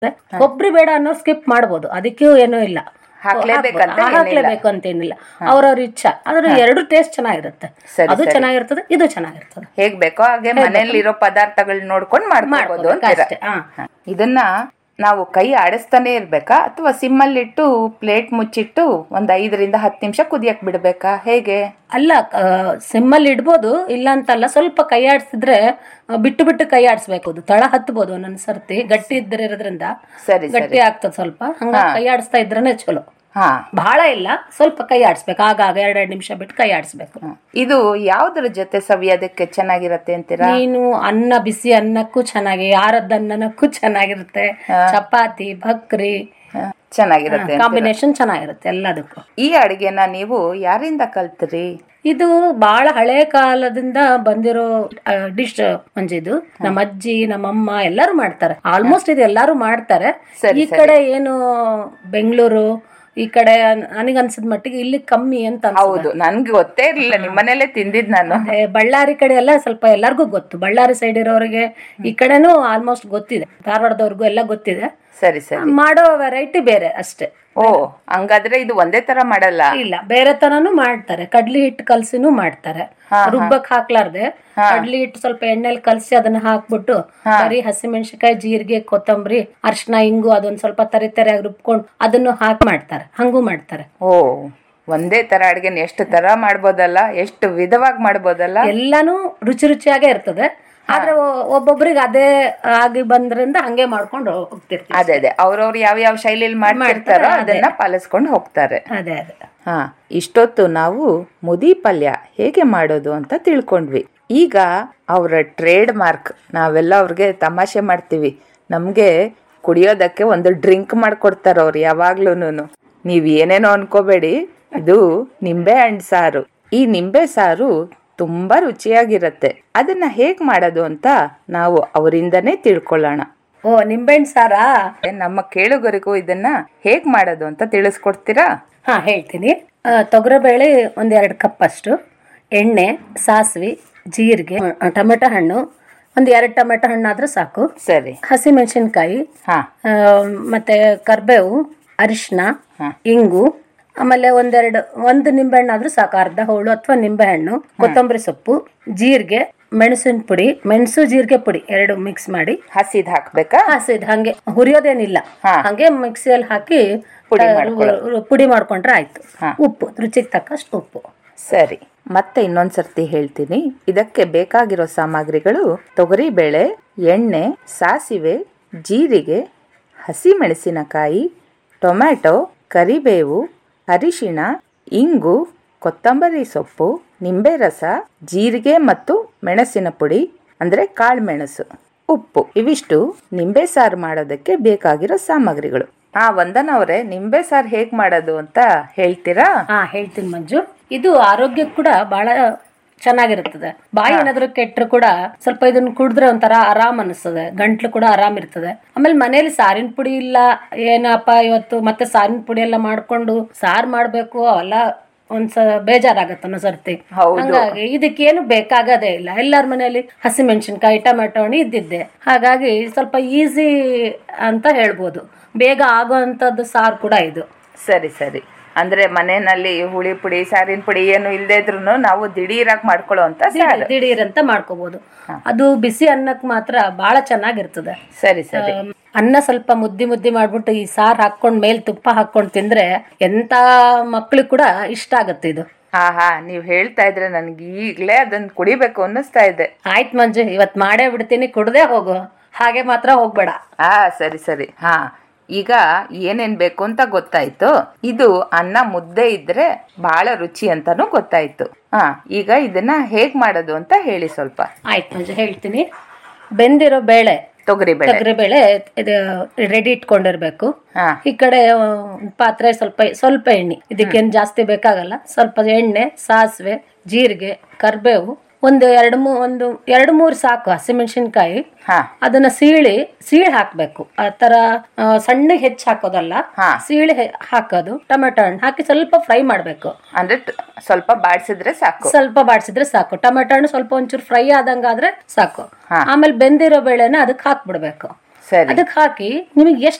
ಕೊಬ್ಬರಿ ಬೇಡ ಅನ್ನೋ ಸ್ಕಿಪ್ ಮಾಡ್ಬೋದು ಅದಕ್ಕೂ ಏನೂ ಇಲ್ಲ ಹಾಕ್ಲೇಬೇಕಂತ ಹಾಕ್ಬೋದು. ಏನಿಲ್ಲ. ಹಾಕ್ಲೇಬೇಕು ಅಂತೇನಿಲ್ಲ ಅವ್ರವ್ರ ಇಚ್ಛಾ ಆದ್ರೆ ಎರಡು ಟೇಸ್ಟ್ ಚೆನ್ನಾಗಿರುತ್ತೆ ಸರಿ, ಅದು ಸರಿ. ಚೆನ್ನಾಗಿರ್ತದೆ ಇದು ಚೆನ್ನಾಗಿರ್ತದೆ ಹೇಗ್ ಬೇಕೋ ಹಾಗೆ ಮನೆಯಲ್ಲಿರೋ ಪದಾರ್ಥಗಳನ್ನ ನೋಡ್ಕೊಂಡು ಮಾಡ್ಕೋಬಹುದು ಮಾಡ್ಕೋಬೇಕು ಅಂತೀರಾ ಅಷ್ಟೇ ಹಾ ಹ. ಇದನ್ನ ನಾವು ಕೈ ಆಡಿಸ್ತಾನೆ ಇರ್ಬೇಕಾ ಅಥವಾ ಸಿಮ್ಮಲ್ಲಿಟ್ಟು ಪ್ಲೇಟ್ ಮುಚ್ಚಿಟ್ಟು ಒಂದ್ ಐದರಿಂದ ಹತ್ತು ನಿಮಿಷ ಕುದಿಯಕ್ ಬಿಡ್ಬೇಕಾ ಹೇಗೆ ಅಲ್ಲ ಸಿಮ್ಮಲ್ಲಿ ಇಡ್ಬೋದು ಇಲ್ಲ ಅಂತಲ್ಲ ಸ್ವಲ್ಪ ಕೈ ಆಡಿಸಿದ್ರೆ ಆ, ಬಿಟ್ಟು ಬಿಟ್ಟು ಕೈ ಆಡಿಸ್ಬೇಕು ಅದು ತಳ ಹತ್ಬೋದು ಒಂದೊಂದ್ ಸರ್ತಿ ಗಟ್ಟಿ ಇದ್ದಿರೋದ್ರಿಂದ ಸರಿ ಸರಿ ಗಟ್ಟಿ ಆಗ್ತದೆ ಸ್ವಲ್ಪ ಹಂಗ ಕೈ ಆಡಿಸ್ತಾ ಇದ್ರೇನೆ ಚಲೋ ಹಾ ಬಹಳ ಇಲ್ಲ ಸ್ವಲ್ಪ ಕೈ ಆಡಿಸ್ಬೇಕು ಆಗಾಗ ಎರಡೆರಡು ನಿಮಿಷ ಬಿಟ್ಟು ಕೈ ಆಡಿಸ್ಬೇಕು ಹ. ಇದು ಯಾವ್ದ್ರ ಜೊತೆ ಸವಿಯೋದಕ್ಕೆ ಚೆನ್ನಾಗಿರತ್ತೆ ಅಂತೀರಾ ನೀನು ಅನ್ನ ಬಿಸಿ ಅನ್ನಕ್ಕೂ ಚೆನ್ನಾಗಿ ಯಾರದ್ದು ಅನ್ನನಕ್ಕೂ ಚೆನ್ನಾಗಿರುತ್ತೆ ಚಪಾತಿ ಭಕ್ರಿ ಹ. ಚೆನ್ನಾಗಿರತ್ತೆ ಕಾಂಬಿನೇಷನ್ ಚೆನ್ನಾಗಿರುತ್ತೆ ಎಲ್ಲದಕ್ಕೂ ಈ ಅಡಿಗೆನ ನೀವು ಯಾರಿಂದ ಕಲ್ತ್ರಿ ಇದು ಬಹಳ ಹಳೆ ಕಾಲದಿಂದ ಬಂದಿರೋ ಡಿಶ್ ಮಂಜಿದು ನಮ್ಮ ಅಜ್ಜಿ ನಮ್ಮಮ್ಮ ಎಲ್ಲರೂ ಮಾಡ್ತಾರೆ ಆಲ್ಮೋಸ್ಟ್ ಇದು ಎಲ್ಲರೂ ಮಾಡ್ತಾರೆ ಈ ಕಡೆ ಏನು ಬೆಂಗಳೂರು ಈ ಕಡೆ ನನಗನ್ಸಿದ ಮಟ್ಟಿಗೆ ಇಲ್ಲಿ ಕಮ್ಮಿ ಅಂತ ಅನ್ಸುತ್ತೆ. ಹೌದು ನನ್ಗೆ ಗೊತ್ತೇ ಇರ್ಲಿಲ್ಲ ನಿಮ್ಮನೇಲೆ ತಿಂದಿದ್ ನಾನು ಅದೇ ಬಳ್ಳಾರಿ ಕಡೆ ಎಲ್ಲ ಸ್ವಲ್ಪ ಎಲ್ಲರಿಗೂ ಗೊತ್ತು ಬಳ್ಳಾರಿ ಸೈಡ್ ಇರೋರಿಗೆ ಈ ಕಡೆನೂ ಆಲ್ಮೋಸ್ಟ್ ಗೊತ್ತಿದೆ ಧಾರವಾಡದವ್ರಿಗೂ ಎಲ್ಲ ಗೊತ್ತಿದೆ ಸರಿ ಸರಿ ಮಾಡೋ ವೆರೈಟಿ ಬೇರೆ ಅಷ್ಟೇ ಓ ಹಂಗಾದ್ರೆ ಇದು ಒಂದೇ ತರ ಮಾಡಲ್ಲ ಇಲ್ಲ ಬೇರೆ ತರನು ಮಾಡ್ತಾರೆ ಕಡ್ಲಿ ಹಿಟ್ಟು ಕಲ್ಸಿನೂ ಮಾಡ್ತಾರೆ ರುಬ್ಬಕ್ ಹಾಕ್ಲಾರ್ದೆ ಕಡ್ಲಿ ಹಿಟ್ಟು ಸ್ವಲ್ಪ ಎಣ್ಣೆಲಿ ಕಲ್ಸಿ ಅದನ್ನ ಹಾಕ್ಬಿಟ್ಟು ಬರೀ ಹಸಿಮೆಣಸಿನಕಾಯಿ ಜೀರಿಗೆ ಕೊತ್ತಂಬರಿ ಅರ್ಶಿನ ಹಿಂಗು ಅದೊಂದ್ ಸ್ವಲ್ಪ ತರಿ ತರಿಯಾಗಿ ರುಬ್ಕೊಂಡು ಅದನ್ನು ಹಾಕಿ ಮಾಡ್ತಾರೆ ಹಂಗೂ ಮಾಡ್ತಾರೆ ಓ ಒಂದೇ ತರ ಅಡ್ಗೆನ ಎಷ್ಟು ತರ ಮಾಡ್ಬೋದಲ್ಲ ಎಷ್ಟು ವಿಧವಾಗಿ ಮಾಡ್ಬೋದಲ್ಲ ಎಲ್ಲಾನು ರುಚಿ ರುಚಿಯಾಗೇ ಇರ್ತದೆ ಆದ್ರೆ ಒ- ಒಬ್ಬೊಬ್ರಿಗೆ ಅದೇ ಆಗಿ ಬಂದ್ರಿಂದ ಹಂಗೆ ಮಾಡ್ಕೊಂಡು ಹೋಗ್ತಿರ್ತೀವಿ ಅದೇ ಅದೇ ಅವ್ರವ್ರು ಯಾವ ಯಾವ ಶೈಲಿಲಿ ಮಾಡ್ತಿರ್ತಾರೋ ಅದನ್ನ ಪಾಲಿಸ್ಕೊಂಡು ಹೋಗ್ತಾರೆ ಅದೇ ಅದೇ ಹಾ ಇಷ್ಟೊತ್ತು ನಾವು ಮುದಿ ಪಲ್ಯ ಹೇಗೆ ಮಾಡೋದು ಅಂತ ತಿಳ್ಕೊಂಡ್ವಿ ಈಗ ಅವರ ಟ್ರೇಡ್ ಮಾರ್ಕ್ ನಾವೆಲ್ಲ ಅವ್ರಿಗೆ ತಮಾಷೆ ಮಾಡ್ತೀವಿ ನಮ್ಗೆ ಕುಡಿಯೋದಕ್ಕೆ ಒಂದು ಡ್ರಿಂಕ್ ಮಾಡ್ಕೊಡ್ತಾರ ಅವ್ರು ಯಾವಾಗ್ಲೂ ನೀವ್ ಏನೇನೋ ಅನ್ಕೋಬೇಡಿ ಇದು ನಿಂಬೆ ಹಣ್ಣು ಸಾರು ಈ ನಿಂಬೆ ಸಾರು ತುಂಬಾ ರುಚಿಯಾಗಿರತ್ತೆ ಅದನ್ನ ಹೇಗ್ ಮಾಡೋದು ಅಂತ ನಾವು ಅವರಿಂದನೇ ತಿಳ್ಕೊಳ್ಳೋಣ ಓ ನಿಂಬೆಹಣ್ಣು ಸಾರಾ ನಮ್ಮ ಕೇಳುಗರಿಗೂ ಇದನ್ನ ಹೇಗ್ ಮಾಡೋದು ಅಂತ ತಿಳಿಸ್ಕೊಡ್ತೀರಾ ಹಾ ಹೇಳ್ತೀನಿ ಆ, ತೊಗರಿಬೇಳೆ ಒಂದ್ ಎರಡು ಕಪ್ ಅಷ್ಟು ಎಣ್ಣೆ ಸಾಸಿವೆ ಜೀರಿಗೆ ಆ, ಟೊಮೆಟೊ ಹಣ್ಣು ಒಂದ್ ಎರಡು ಟೊಮೆಟೊ ಹಣ್ಣು ಆದ್ರೆ ಸಾಕು ಸರಿ ಹಸಿಮೆಣಸಿನ್ಕಾಯಿ ಹಾ ಆ, ಮತ್ತೆ ಕರ್ಬೇವು ಅರಿಶಿನ ಇಂಗು ಆಮೇಲೆ ಒಂದೆರಡು ಒಂದು ನಿಂಬೆಹಣ್ಣು ಆದ್ರೂ ಸಾಕು ಅರ್ಧ ಹೋಳು ಅಥವಾ ನಿಂಬೆಹಣ್ಣು ಕೊತ್ತಂಬರಿ ಸೊಪ್ಪು ಜೀರಿಗೆ ಮೆಣಸಿನ ಪುಡಿ ಮೆಣಸು ಜೀರಿಗೆ ಪುಡಿ ಎರಡು ಮಿಕ್ಸ್ ಮಾಡಿ ಹಸಿದ್ ಹಾಕ್ಬೇಕಾ ಹಸಿದ್ ಹಂಗೆ ಹುರಿಯೋದೇನಿಲ್ಲ ಹಾ. ಹಂಗೆ ಮಿಕ್ಸಿಯಲ್ಲಿ ಹಾಕಿ ಪುಡಿ ತ- ಮಾಡ್ಕೊಳ್ಳೋದು. ರು- ಪುಡಿ ಮಾಡ್ಕೊಂಡ್ರೆ ಆಯ್ತು ಹಾ. ಉಪ್ಪು ರುಚಿಗೆ ತಕ್ಕಷ್ಟು ಉಪ್ಪು ಸರಿ ಮತ್ತೆ ಇನ್ನೊಂದ್ಸರ್ತಿ ಹೇಳ್ತೀನಿ ಇದಕ್ಕೆ ಬೇಕಾಗಿರೋ ಸಾಮಗ್ರಿಗಳು ತೊಗರಿಬೇಳೆ ಎಣ್ಣೆ ಸಾಸಿವೆ ಜೀರಿಗೆ ಹಸಿಮೆಣಸಿನಕಾಯಿ ಟೊಮ್ಯಾಟೊ ಕರಿಬೇವು ಅರಿಶಿಣ ಇಂಗು ಕೊತ್ತಂಬರಿ ಸೊಪ್ಪು ನಿಂಬೆ ರಸ ಜೀರಿಗೆ ಮತ್ತು ಮೆಣಸಿನ ಪುಡಿ ಅಂದ್ರೆ ಕಾಳುಮೆಣಸು ಉಪ್ಪು ಇವಿಷ್ಟು ನಿಂಬೆ ಸಾರು ಮಾಡೋದಕ್ಕೆ ಬೇಕಾಗಿರೋ ಸಾಮಗ್ರಿಗಳು ಆ ವಂದನ ಅವರೇ ನಿಂಬೆ ಸಾರು ಹೇಗ್ ಮಾಡೋದು ಅಂತ ಹೇಳ್ತೀರಾ ಹಾ ಹೇಳ್ತೀನಿ ಮಂಜು ಇದು ಆರೋಗ್ಯಕ್ಕೆ ಕೂಡ ಬಹಳ ಚೆನ್ನಾಗಿರುತ್ತದೆ ಬಾಯಿ ಏನಾದ್ರು ಕೆಟ್ಟರು ಕೂಡ ಸ್ವಲ್ಪ ಇದನ್ನ ಕುಡಿದ್ರೆ ಒಂಥರ ಆರಾಮ್ ಅನಿಸ್ತದೆ ಗಂಟ್ಲು ಕೂಡ ಆರಾಮ್ ಇರ್ತದೆ ಆಮೇಲೆ ಮನೇಲಿ ಸಾರಿನ ಪುಡಿ ಇಲ್ಲ ಏನಪ್ಪ ಇವತ್ತು ಮತ್ತೆ ಸಾರಿನ ಪುಡಿ ಎಲ್ಲ ಮಾಡ್ಕೊಂಡು ಸಾರ್ ಮಾಡ್ಬೇಕು ಅವೆಲ್ಲ ಒಂದ್ಸ ಬೇಜಾರಾಗತ್ತೆ ಅನ್ನೋ ಸರ್ತಿ ಹೌದು. ಹಂಗಾಗಿ ಇದಕ್ಕೇನು ಬೇಕಾಗದೇ ಇಲ್ಲ ಎಲ್ಲರ ಮನೆಯಲ್ಲಿ ಹಸಿಮೆಣಸಿನ್ಕಾಯಿ ಟೊಮೆಟೊ ಹಣ್ಣು ಇದ್ದಿದ್ದೆ ಹಾಗಾಗಿ ಸ್ವಲ್ಪ ಈಸಿ ಅಂತ ಹೇಳ್ಬೋದು ಬೇಗ ಆಗೋವಂಥದ್ದು ಸಾರು ಕೂಡ ಇದು ಸರಿ ಸರಿ ಅಂದ್ರೆ ಮನೆಯಲ್ಲಿ ಹುಳಿ ಪುಡಿ ಸಾರಿನ ಪುಡಿ ಏನು ಇಲ್ಲದೆ ಇದ್ರು ನಾವು ದಿಢೀರಾಗಿ ಮಾಡ್ಕೊಳ್ಳೋ ಅಂತ ಸಾರು ದಿಢೀರ್ ಅಂತ ಮಾಡ್ಕೋಬಹುದು ಅದು ಬಿಸಿ ಅನ್ನಕ್ ಮಾತ್ರ ಬಹಳ ಚೆನ್ನಾಗಿರ್ತದೆ ಸರಿ ಸರಿ ಆಮ್, ಅನ್ನ ಸ್ವಲ್ಪ ಮುದ್ದಿ ಮುದ್ದಿ ಮಾಡ್ಬಿಟ್ಟು ಈ ಸಾರ್ ಹಾಕೊಂಡ್ ಮೇಲ್ ತುಪ್ಪ ಹಾಕೊಂಡ್ ತಿಂದ್ರೆ ಎಂತ ಮಕ್ಳಿಗೆ ಕೂಡ ಇಷ್ಟ ಆಗತ್ತೆ ಇದು ಹಾ ಹಾ ನೀವ್ ಹೇಳ್ತಾ ಇದ್ರೆ ನನ್ಗೆ ಈಗ್ಲೇ ಅದನ್ನ ಕುಡಿಬೇಕು ಅನ್ನಿಸ್ತಾ ಇದೆ ಆಯ್ತ್ ಮಂಜು ಇವತ್ ಮಾಡೇ ಬಿಡ್ತೀನಿ ಕುಡ್ದೇ ಹೋಗು ಹಾಗೆ ಮಾತ್ರ ಹೋಗ್ಬೇಡ ಹಾ ಸರಿ ಸರಿ ಹಾ ಈಗ ಏನೇನ್ ಬೇಕು ಅಂತ ಗೊತ್ತಾಯ್ತು ಇದು ಅನ್ನ ಮುದ್ದೆ ಇದ್ರೆ ಬಹಳ ರುಚಿ ಅಂತಾನು ಗೊತ್ತಾಯ್ತು ಹಾ ಈಗ ಇದನ್ನ ಹೇಗ್ ಮಾಡೋದು ಅಂತ ಹೇಳಿ ಸ್ವಲ್ಪ ಆಯ್ತ್ ಮಂಜು ಹೇಳ್ತೀನಿ ಬೆಂದಿರೋ ಬೇಳೆ ತೊಗರಿ ಬೇಳೆ ತೊಗರಿ ಬೇಳೆ ಇದು ರೆಡಿ ಇಟ್ಕೊಂಡಿರ್ಬೇಕು ಹಾ ಈ ಕಡೆ ಆ, ಪಾತ್ರೆ ಸ್ವಲ್ಪ ಸ್ವಲ್ಪ ಎಣ್ಣೆ ಇದಕ್ಕೇನು ಜಾಸ್ತಿ ಬೇಕಾಗಲ್ಲ ಸ್ವಲ್ಪ ಎಣ್ಣೆ ಸಾಸಿವೆ ಜೀರಿಗೆ ಕರ್ಬೇವು ಒಂದು ಎರಡು ಮೂ ಒಂದು ಎರಡು ಮೂರು ಸಾಕು ಹಸಿಮೆಣಸಿನ್ಕಾಯಿ ಹಾ ಅದನ್ನ ಸೀಳಿ ಸೀಳಿ ಹಾಕ್ಬೇಕು ಆ ತರ ಆ, ಸಣ್ಣಗೆ ಹೆಚ್ಚು ಹಾಕೋದಲ್ಲ ಹಾ. ಸೀಳಿ ಹೆ- ಹಾಕೋದು ಟೊಮೆಟೊ ಹಣ್ಣು ಹಾಕಿ ಸ್ವಲ್ಪ ಫ್ರೈ ಮಾಡ್ಬೇಕು ಅಂದ್ರೆ ಟ- ಸ್ವಲ್ಪ ಬಾಡ್ಸಿದ್ರೆ ಸಾಕು ಸ್ವಲ್ಪ ಬಾಡಿಸಿದ್ರೆ ಸಾಕು ಟೊಮೆಟೊ ಹಣ್ಣು ಸ್ವಲ್ಪ ಒಂಚೂರು ಫ್ರೈ ಆದಂಗಾದ್ರೆ ಸಾಕು ಹಾ. ಆಮೇಲೆ ಬೆಂದಿರೋ ಬೇಳೆನ ಅದಕ್ಕೆ ಹಾಕ್ಬಿಡ್ಬೇಕು ಸರಿ ಅದಕ್ಕೆ ಹಾಕಿ ನಿಮಗೆ ಎಷ್ಟು